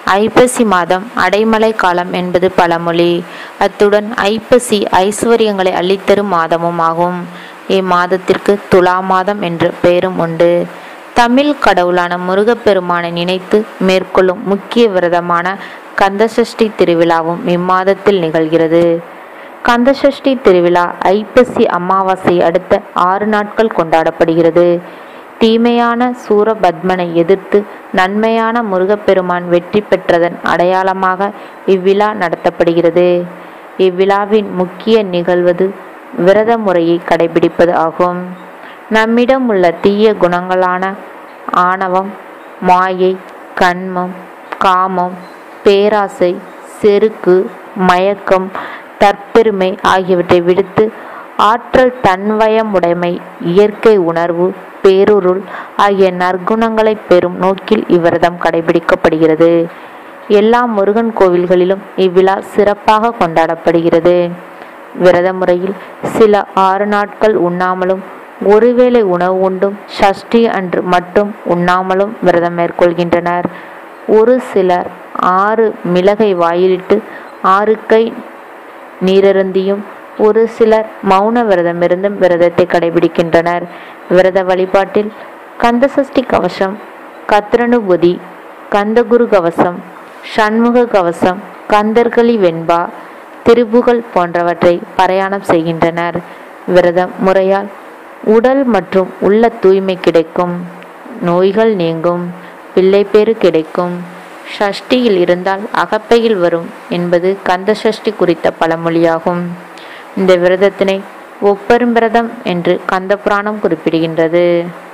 ஐப்பசி மாதம் அடைமழை காலம் என்பது பழமொழி அத்துடன் ஐப்பசி ஐஸ்வர்யங்களை அள்ளித்தரும் மாதமும் ஆகும் இம்மாதத்திற்கு துலா மாதம் என்ற பெயரும் உண்டு தமிழ் கடவுளான முருகப்பெருமானை நினைத்து மேற்கொள்ளும் முக்கிய விரதமான கந்தசஷ்டி திருவிழாவும் இம்மாதத்தில் நிகழ்கிறது கந்தசஷ்டி திருவிழா ஐப்பசி அமாவாசை அடுத்த ஆறு நாட்கள் கொண்டாடப்படுகிறது தீமையான சூரபத்மனை எதிர்த்து நன்மையான முருகப்பெருமான் வெற்றி பெற்றதன் அடையாளமாக இவ்விழா நடத்தப்படுகிறது இவ்விழாவின் முக்கிய நிகழ்வது விரத முறையை கடைபிடிப்பது ஆகும் நம்மிடம் உள்ள தீய குணங்களான ஆணவம் மாயை கண்மம் காமம் பேராசை செருக்கு மயக்கம் தற்பெருமை ஆகியவற்றை விடுத்து ஆற்றல் தன்வயமுடைமை இயற்கை உணர்வு பேருருள் ஆகிய நற்குணங்களை பெறும் நோக்கில் இவ்விரதம் கடைபிடிக்கப்படுகிறது எல்லா முருகன் கோவில்களிலும் இவ்விழா சிறப்பாக கொண்டாடப்படுகிறது விரத முறையில் சில ஆறு நாட்கள் உண்ணாமலும் ஒருவேளை உணவு உண்டும் சஷ்டி அன்று மட்டும் உண்ணாமலும் விரதம் மேற்கொள்கின்றனர் ஒரு சிலர் ஆறு மிளகை வாயிலிட்டு ஆறு கை நீரருந்தியும் ஒரு சிலர் மௌன விரதமிருந்தும் விரதத்தை கடைபிடிக்கின்றனர் விரத வழிபாட்டில் கந்தசஷ்டி கவசம் கத்ரனுபுதி கந்தகுரு கவசம் சண்முக கவசம் கந்தர்களி வெண்பா திருப்புகள் போன்றவற்றை பாராயணம் செய்கின்றனர் விரத முறையால் உடல் மற்றும் உள்ள தூய்மை கிடைக்கும் நோய்கள் நீங்கும் பிள்ளைப்பேறு கிடைக்கும் ஷஷ்டியில் இருந்தால் அகப்பையில் வரும் என்பது கந்த சஷ்டி குறித்த பழமொழியாகும் இந்த விரதத்தினை ஒப்பெரும் விரதம் என்று கந்த புராணம் குறிப்பிடுகின்றது